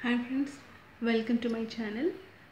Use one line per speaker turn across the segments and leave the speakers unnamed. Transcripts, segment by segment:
hi friends welcome to my channel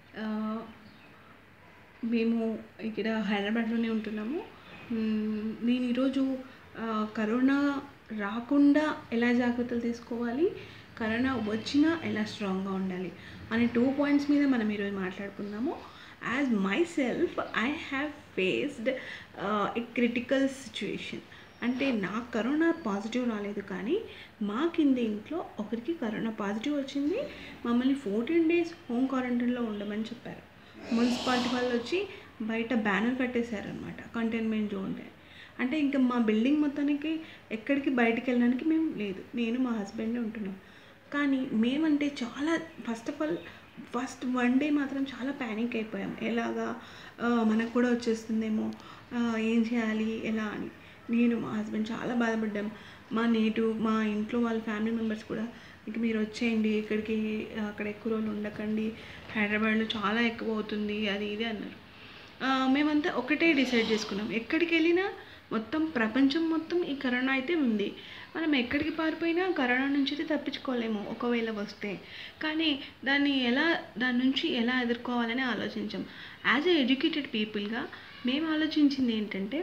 మేము ఇక్కడ హైదరాబాద్లోనే ఉంటున్నాము మ్మ్, నేను ఈరోజు ఆ, కరోనా రాకుండా ఎలా జాగ్రత్తలు తీసుకోవాలి కరోనా వచ్చినా ఎలా స్ట్రాంగ్గా ఉండాలి అనే టూ పాయింట్స్ మీద మనం ఈరోజు మాట్లాడుకుందాము as my self I have faced a critical situation అంటే నాకు కరోనా పాజిటివ్ రాలేదు కానీ మా కింద ఇంట్లో ఒకరికి కరోనా పాజిటివ్ వచ్చింది మమ్మల్ని ఫోర్టీన్ డేస్ హోమ్ క్వారంటైన్లో ఉండమని చెప్పారు మున్సిపాలిటీ వాళ్ళు వచ్చి బయట బ్యానర్ కట్టేశారనమాట కంటైన్మెంట్ జోన్ అంటే ఇంకా మా బిల్డింగ్ మొత్తానికి ఎక్కడికి బయటికి వెళ్ళడానికి మేము లేదు నేను మా హస్బెండ్ ఉంటున్నాం కానీ మేమంటే చాలా first of all first one day మాత్రం చాలా ప్యానిక్ అయిపోయాం ఎలాగా ఆ, మనకు కూడా వచ్చేస్తుందేమో ఆ, ఏం చేయాలి ఎలా అని నేను మా హస్బెండ్ చాలా బాధపడ్డాం మా నేటివ్ మా ఇంట్లో వాళ్ళ ఫ్యామిలీ మెంబర్స్ కూడా ఇంక మీరు వచ్చేయండి ఇక్కడికి అక్కడ ఎక్కువ రోజులు ఉండకండి హైదరాబాద్లో చాలా ఎక్కువ అవుతుంది అది ఇది అన్నారు ఆ, మేమంతా ఒకటే డిసైడ్ చేసుకున్నాం ఎక్కడికి వెళ్ళినా మొత్తం ప్రపంచం మొత్తం ఈ కరోనా అయితే ఉంది మనం ఎక్కడికి పారిపోయినా కరోనా నుంచి అయితే తప్పించుకోలేము ఒకవేళ వస్తే కానీ దాన్ని ఎలా దాని నుంచి ఎలా ఎదుర్కోవాలని ఆలోచించాం యాజ్ ఎ ఎడ్యుకేటెడ్ పీపుల్గా మేము ఆలోచించింది ఏంటంటే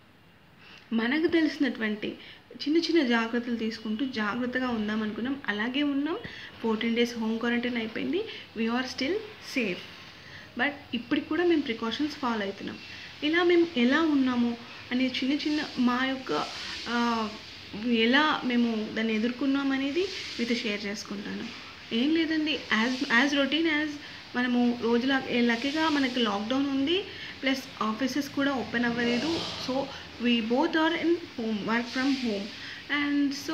మనకు తెలిసినటువంటి చిన్న చిన్న జాగ్రత్తలు తీసుకుంటూ జాగ్రత్తగా ఉందాం అనుకున్నాం అలాగే ఉన్నాం ఫోర్టీన్ డేస్ హోమ్ క్వారంటైన్ అయిపోయింది వీఆర్ స్టిల్ సేఫ్ బట్ ఇప్పటికి కూడా మేము ప్రికాషన్స్ ఫాలో అవుతున్నాం ఇలా మేము ఎలా ఉన్నాము అనే చిన్న చిన్న మా యొక్క ఆ, ఎలా మేము దాన్ని ఎదుర్కొన్నాం అనేది మీతో షేర్ చేసుకుంటాను ఏం లేదండి యాజ్ యాజ్ రొటీన్ యాజ్ మనము రోజుల లక్కీగా మనకి లాక్డౌన్ ఉంది ప్లస్ ఆఫీసెస్ కూడా ఓపెన్ అవ్వలేదు so we both are in home work from home and so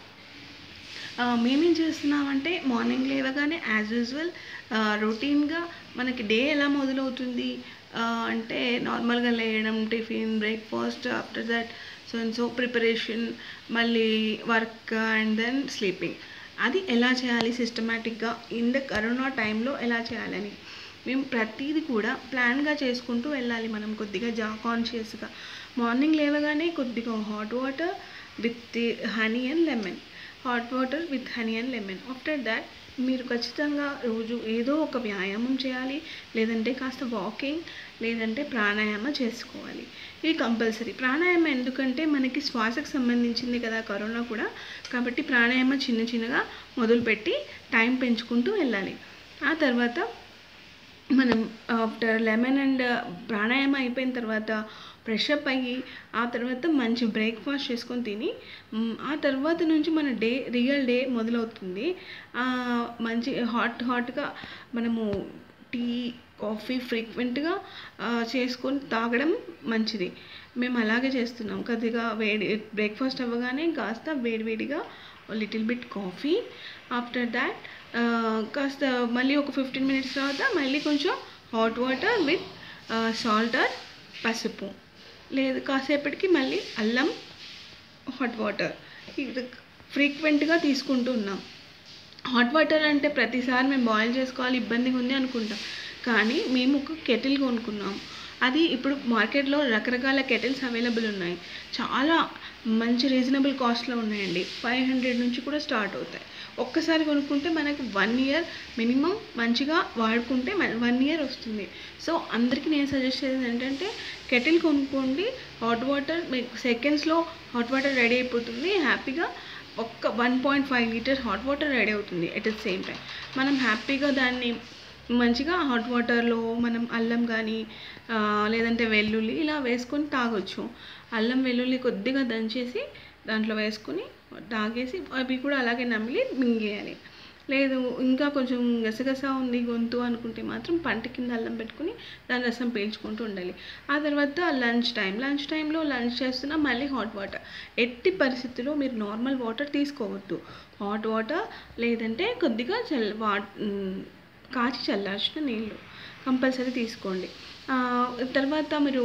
ఆ, మేమేం చేస్తున్నామంటే మార్నింగ్ లేవగానే యాజ్ యూజువల్ రొటీన్గా మనకి డే ఎలా మొదలవుతుంది ఆ, అంటే నార్మల్గా లేయడం tiffin breakfast after that so and so preparation మళ్ళీ వర్క్ అండ్ దెన్ స్లీపింగ్ అది ఎలా చేయాలి సిస్టమేటిక్గా ఇన్ ద కరోనా టైంలో ఎలా చేయాలని మేము ప్రతిదీ కూడా ప్లాన్గా చేసుకుంటూ వెళ్ళాలి మనం కొద్దిగా జా కాన్షియస్గా మార్నింగ్ లేవగానే కొద్దిగా hot water with honey and lemon hot water with honey and lemon after that మీరు ఖచ్చితంగా రోజు ఏదో ఒక వ్యాయామం చేయాలి లేదంటే కాస్త వాకింగ్ లేదంటే ప్రాణాయామ చేసుకోవాలి ఇది కంపల్సరీ ప్రాణాయామం ఎందుకంటే మనకి శ్వాసకు సంబంధించింది కదా కరోనా కూడా కాబట్టి ప్రాణాయామం చిన్న చిన్నగా మొదలుపెట్టి టైం పెంచుకుంటూ వెళ్ళాలి ఆ తర్వాత మనం ఆఫ్టర్ లెమన్ అండ్ ప్రాణాయామం అయిపోయిన తర్వాత ఫ్రెష్ అప్ అయ్యి ఆ తర్వాత మంచి బ్రేక్ఫాస్ట్ చేసుకొని తిని మ్, ఆ తర్వాత నుంచి మన డే రియల్ డే మొదలవుతుంది ఆ, మంచి హాట్ హాట్గా మనము టీ కాఫీ ఫ్రీక్వెంట్గా చేసుకొని తాగడం మంచిది మేము అలాగే చేస్తున్నాం కొద్దిగా వేడి బ్రేక్ఫాస్ట్ అవ్వగానే కాస్త వేడివేడిగా little bit coffee after that కాస్త మళ్ళీ ఒక ఫిఫ్టీన్ మినిట్స్ తర్వాత మళ్ళీ కొంచెం hot water with salt or పసుపు లేదు కాసేపటికి మళ్ళీ అల్లం హాట్ వాటర్ ఇది ఫ్రీక్వెంట్గా తీసుకుంటూ ఉన్నాం హాట్ వాటర్ అంటే ప్రతిసారి మేము బాయిల్ చేసుకోవాలి ఇబ్బందిగా ఉంది అనుకుంటాం కానీ మేము ఒక కెటిల్ కొనుక్కున్నాం అది ఇప్పుడు మార్కెట్లో రకరకాల కెటిల్స్ అవైలబుల్ ఉన్నాయి చాలా మంచి రీజనబుల్ కాస్ట్లో ఉన్నాయండి ఫైవ్ హండ్రెడ్ నుంచి కూడా స్టార్ట్ అవుతాయి ఒక్కసారి కొనుక్కుంటే మనకు వన్ ఇయర్ మినిమం మంచిగా వాడుకుంటే వన్ ఇయర్ వస్తుంది సో అందరికీ నేను సజెస్ట్ చేసేది ఏంటంటే కెటిల్ కొనుక్కోండి హాట్ వాటర్ మీకు సెకండ్స్లో హాట్ వాటర్ రెడీ అయిపోతుంది హ్యాపీగా ఒక్క one point five litre hot water ready అవుతుంది ఎట్ ద సేమ్ టైం మనం హ్యాపీగా దాన్ని మంచిగా హాట్ వాటర్లో మనం అల్లం కానీ ఆ, లేదంటే వెల్లుల్లి ఇలా వేసుకొని తాగొచ్చు అల్లం వెల్లుల్లి కొద్దిగా దంచేసి దాంట్లో వేసుకొని తాగేసి అవి కూడా అలాగే నమిలి మింగేయాలి లేదు ఇంకా కొంచెం గసగస ఉంది గొంతు అనుకుంటే మాత్రం పంట కింద అల్లం పెట్టుకుని దాని రసం పీల్చుకుంటూ ఉండాలి ఆ తర్వాత లంచ్ టైం లంచ్ టైంలో లంచ్ చేస్తున్నా మళ్ళీ హాట్ వాటర్ ఎట్టి పరిస్థితుల్లో మీరు నార్మల్ వాటర్ తీసుకోవద్దు హాట్ వాటర్ లేదంటే కొద్దిగా చల్ వా మ్, కాచి చల్లార్చిన నీళ్ళు కంపల్సరీ తీసుకోండి ఆ, తర్వాత మీరు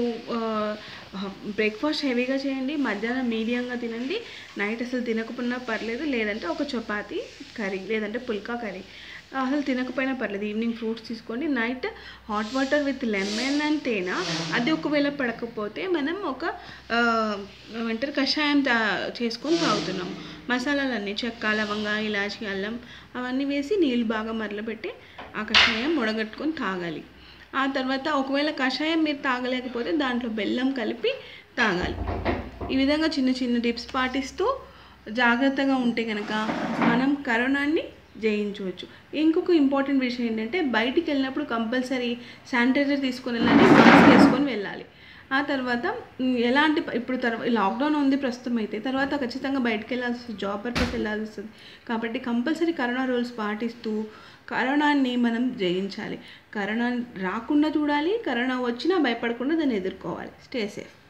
బ్రేక్ఫాస్ట్ హెవీగా చేయండి మధ్యాహ్నం మీడియంగా తినండి నైట్ అసలు తినకపోయినా పర్లేదు లేదంటే ఒక చపాతీ కర్రీ లేదంటే పుల్కా కర్రీ అసలు తినకపోయినా పర్లేదు ఈవినింగ్ ఫ్రూట్స్ తీసుకోండి night hot water with lemon and తేనె అది ఒకవేళ పడకపోతే మనం ఒక ఆ, ఏమంటారు కషాయం తా చేసుకొని తాగుతున్నాం మసాలాలన్నీ చెక్క లవంగ ఇలాచి అల్లం అవన్నీ వేసి నీళ్ళు బాగా మరలబెట్టి ఆ కషాయం వడగట్టుకొని తాగాలి ఆ తర్వాత ఒకవేళ కషాయం మీరు తాగలేకపోతే దాంట్లో బెల్లం కలిపి తాగాలి ఈ విధంగా చిన్న చిన్న టిప్స్ పాటిస్తూ జాగ్రత్తగా ఉంటే కనుక మనం కరోనాని జయించవచ్చు ఇంకొక ఇంపార్టెంట్ విషయం ఏంటంటే బయటికి వెళ్ళినప్పుడు కంపల్సరీ శానిటైజర్ తీసుకొని వెళ్ళాలి మాస్క్ వేసుకొని వెళ్ళాలి ఆ తర్వాత మ్, ఎలాంటి ప- ఇప్పుడు తర్వాత లాక్డౌన్ ఉంది ప్రస్తుతం అయితే తర్వాత ఖచ్చితంగా బయటికి వెళ్ళాల్సి వస్తుంది జాబ్ పర్పస్ వెళ్ళాల్సి వస్తుంది కాబట్టి కంపల్సరీ కరోనా రూల్స్ పాటిస్తూ కరోనాని మనం జయించాలి కరోనా రాకుండా చూడాలి కరోనా వచ్చినా భయపడకుండా దాన్ని ఎదుర్కోవాలి స్టే సేఫ్